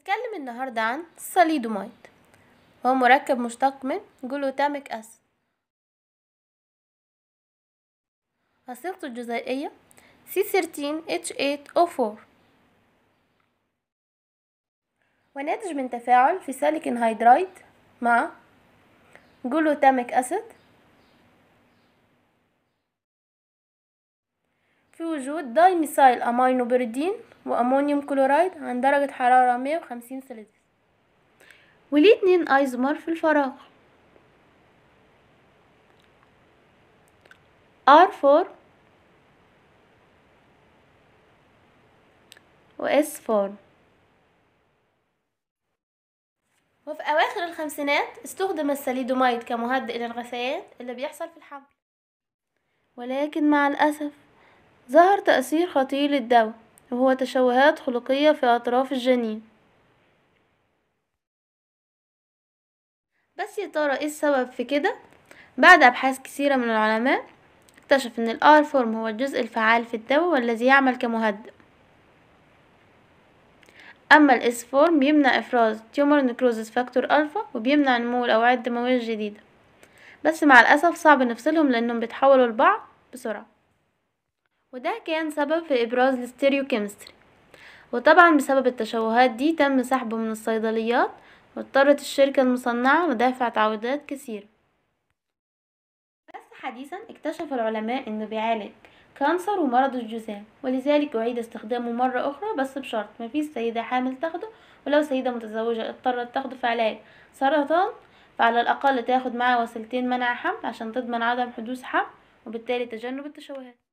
هنتكلم النهاردة عن الصليدومايد هو مركب مشتق من جلوتاميك أسيد وصيغته الجزيئية C13H8O4 وناتج من تفاعل في سيليكون هيدرايد مع جلوتاميك أسيد في وجود داي ميثايل أمينو بيريدين وأمونيوم كلورايد عند درجة حرارة 150 سلسيوس وليه اتنين ايزومر في الفراغ R4 و S4 وفي أواخر الخمسينات استخدم السليدومايد كمهدئ للغثيان اللي بيحصل في الحمل ولكن مع الأسف ظهر تأثير خطير للدواء وهو تشوهات خلقية في أطراف الجنين بس يا ترى ايه السبب في كده بعد ابحاث كثيرة من العلماء اكتشف ان الار فورم هو الجزء الفعال في الدواء والذي يعمل كمهدئ اما الاس فورم يمنع افراز تيومر نكروزس فاكتور الفا وبيمنع نمو الاوعية الدموية الجديدة بس مع الاسف صعب نفصلهم لانهم بيتحولوا لبعض بسرعة وده كان سبب في ابراز الستيريوكيمستري وطبعا بسبب التشوهات دي تم سحبه من الصيدليات واضطرت الشركة المصنعة لدفع تعويضات كثيرة بس حديثا اكتشف العلماء انه بيعالج كانسر ومرض الجذام ولذلك أعيد استخدامه مرة أخرى بس بشرط مفيش سيدة حامل تاخده ولو سيدة متزوجة اضطرت تاخده في علاج سرطان فعلى الأقل تاخد معاه وسيلتين منع حمل عشان تضمن عدم حدوث حمل وبالتالي تجنب التشوهات